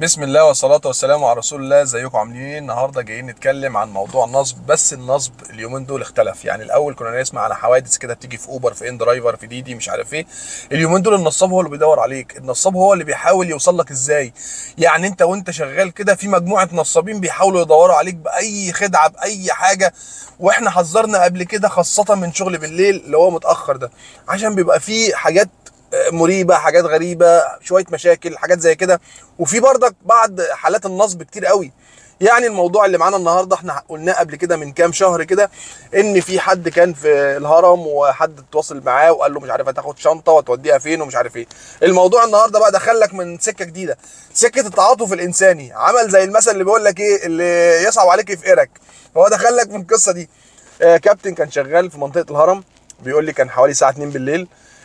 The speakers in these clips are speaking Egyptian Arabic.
بسم الله والصلاة والسلام على رسول الله ازيكم عاملين ايه النهارده جايين نتكلم عن موضوع النصب بس النصب اليومين دول اختلف يعني الاول كنا نسمع عن حوادث كده بتيجي في اوبر في ان درايفر في ديدي مش عارف ايه اليومين دول النصاب هو اللي بيدور عليك النصاب هو اللي بيحاول يوصل لك ازاي يعني انت وانت شغال كده في مجموعة نصابين بيحاولوا يدوروا عليك باي خدعة باي حاجة واحنا حذرنا قبل كده خاصة من شغل بالليل اللي هو متأخر ده عشان بيبقى فيه حاجات مريبه حاجات غريبه شويه مشاكل حاجات زي كده وفي برضك بعض حالات النصب كتير قوي يعني الموضوع اللي معانا النهارده احنا قلناه قبل كده من كام شهر كده ان في حد كان في الهرم وحد اتواصل معاه وقال له مش عارف هتاخد شنطه وتوديها فين ومش عارف ايه الموضوع النهارده بقى دخلك من سكه جديده سكه التعاطف الانساني عمل زي المثل اللي بيقول لك ايه اللي يصعب عليك يفقرك هو دخلك من القصه دي آه كابتن كان شغال في منطقه الهرم بيقول لي كان حوالي الساعه 2 بالليل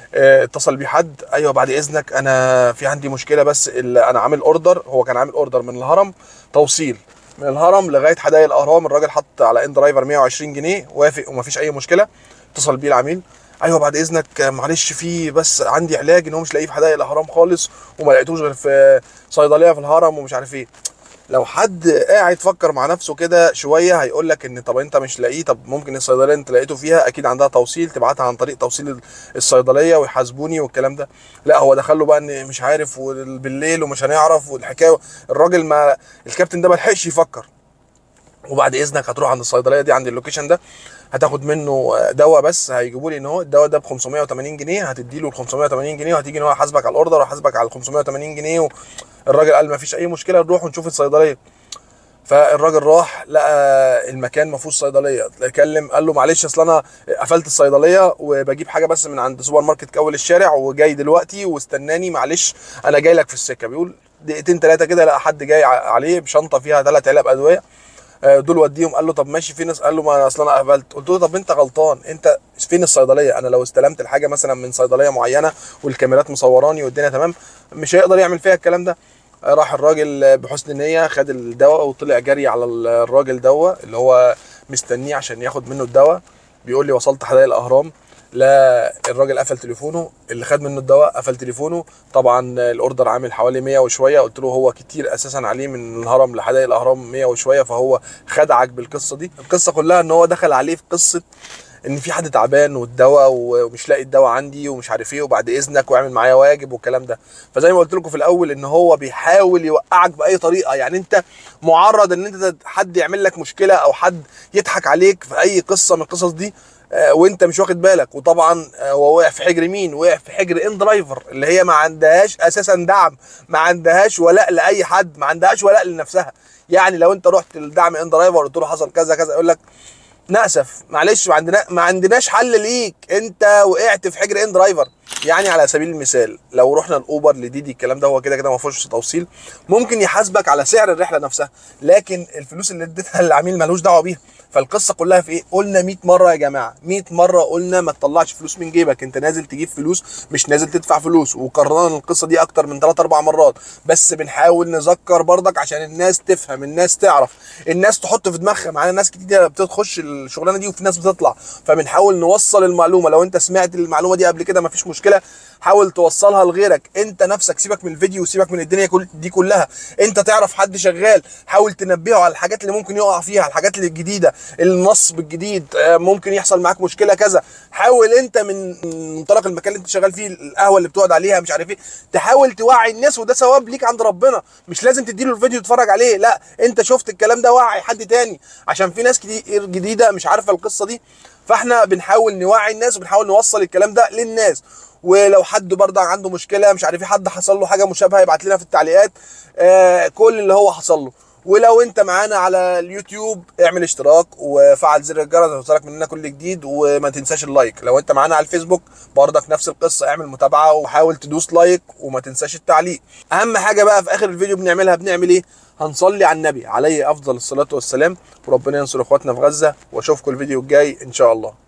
اتصل بيه حد ايوه بعد اذنك انا في عندي مشكله بس انا عامل اوردر هو كان عامل اوردر من الهرم توصيل من الهرم لغايه حدائق الاهرام الراجل حط على ان درايفر 120 جنيه وافق ومفيش اي مشكله اتصل بيه العميل ايوه بعد اذنك معلش في بس عندي علاج ان هو مش لاقيه في حدائق الاهرام خالص وما لقيتوش غير في صيدليه في الهرم ومش عارف ايه لو حد قاعد يفكر مع نفسه كده شويه هيقول لك ان طب انت مش لاقيه طب ممكن الصيدليه انت لقيته فيها اكيد عندها توصيل تبعتها عن طريق توصيل الصيدليه ويحاسبوني والكلام ده لا هو دخل له بقى ان مش عارف وبالليل ومش هنعرف والحكايه الراجل ما الكابتن ده ما لحقش يفكر وبعد اذنك هتروح عند الصيدليه دي عند اللوكيشن ده هتاخد منه دواء بس هيجيبوا لي ان هو الدواء ده ب 580 جنيه هتدي له ال 580 جنيه وهتيجي ان هو يحاسبك على الاوردر ويحاسبك على ال 580 جنيه الراجل قال ما فيش اي مشكله نروح ونشوف الصيدليه فالراجل راح لقى المكان ما فيهوش صيدليه كلم قال له معلش اصل انا قفلت الصيدليه وبجيب حاجه بس من عند سوبر ماركت كاول الشارع وجاي دلوقتي واستناني معلش انا جاي لك في السكه بيقول دقيقتين ثلاثه كده لقى حد جاي عليه بشنطه فيها ثلاث علب ادويه دول وديهم قال له طب ماشي فين قال له ما اصل انا قفلت قلت له طب انت غلطان انت فين الصيدليه انا لو استلمت الحاجه مثلا من صيدليه معينه والكاميرات مصوراني والدنيا تمام مش هيقدر يعمل فيها الكلام ده راح الراجل بحسن نيه خد الدواء وطلع جري على الراجل دواء اللي هو مستنيه عشان ياخد منه الدواء بيقول لي وصلت حدائق الاهرام لا الراجل قفل تليفونه اللي خد منه الدواء قفل تليفونه طبعا الاوردر عامل حوالي 100 وشويه قلت له هو كتير اساسا عليه من الهرم لحدائق الاهرام 100 وشويه فهو خدعك بالقصه دي القصه كلها ان هو دخل عليه في قصه ان في حد تعبان والدواء ومش لاقي الدواء عندي ومش عارف ايه وبعد اذنك واعمل معايا واجب والكلام ده فزي ما قلت لكم في الاول ان هو بيحاول يوقعك باي طريقه يعني انت معرض ان انت حد يعمل لك مشكله او حد يضحك عليك في اي قصه من القصص دي وانت مش واخد بالك وطبعا هو وقع في حجر مين وقع في حجر ان درايفر اللي هي ما عندهاش اساسا دعم ما عندهاش ولاء لاي حد ما عندهاش ولاء لنفسها يعني لو انت رحت لدعم ان درايفر وقلت له حصل كذا كذا يقول لك ناسف معلش ما عندنا ما عندناش حل ليك انت وقعت في حجر ان درايفر يعني على سبيل المثال لو رحنا الاوبر لديدي الكلام ده هو كده كده ما فيهوش توصيل ممكن يحاسبك على سعر الرحله نفسها لكن الفلوس اللي اديتها للعميل ملوش دعوه بيها فالقصه كلها في ايه قلنا 100 مره يا جماعه 100 مره قلنا ما تطلعش فلوس من جيبك انت نازل تجيب فلوس مش نازل تدفع فلوس وقررنا القصه دي اكتر من 3 4 مرات بس بنحاول نذكر برضك عشان الناس تفهم الناس تعرف الناس تحط في دماغها معانا ناس كتير بتخش الشغلانه دي وفي ناس بتطلع فبنحاول نوصل المعلومه لو انت سمعت المعلومه دي قبل كده ما فيش مشكله حاول توصلها لغيرك انت نفسك سيبك من الفيديو وسيبك من الدنيا كل دي كلها انت تعرف حد شغال حاول تنبهه على الحاجات اللي ممكن يقع فيها الحاجات اللي الجديده النصب الجديد ممكن يحصل معاك مشكله كذا حاول انت من منطلق المكان اللي انت شغال فيه القهوه اللي بتقعد عليها مش عارف ايه تحاول توعي الناس وده ثواب ليك عند ربنا مش لازم تديله الفيديو تتفرج عليه لا انت شفت الكلام ده وعي حد تاني عشان في ناس كتير جديده مش عارفه القصه دي فاحنا بنحاول نوعي الناس وبنحاول نوصل الكلام ده للناس ولو حد برضه عنده مشكله مش عارف ايه حد حصل له حاجه مشابهه يبعت لنا في التعليقات آه كل اللي هو حصل له ولو انت معانا على اليوتيوب اعمل اشتراك وفعل زر الجرس يوصلك مننا كل جديد وما تنساش اللايك لو انت معانا على الفيسبوك برضك نفس القصه اعمل متابعه وحاول تدوس لايك وما تنساش التعليق اهم حاجه بقى في اخر الفيديو بنعملها بنعمل ايه هنصلي على النبي عليه افضل الصلاه والسلام وربنا ينصر اخواتنا في غزه واشوفكم الفيديو الجاي ان شاء الله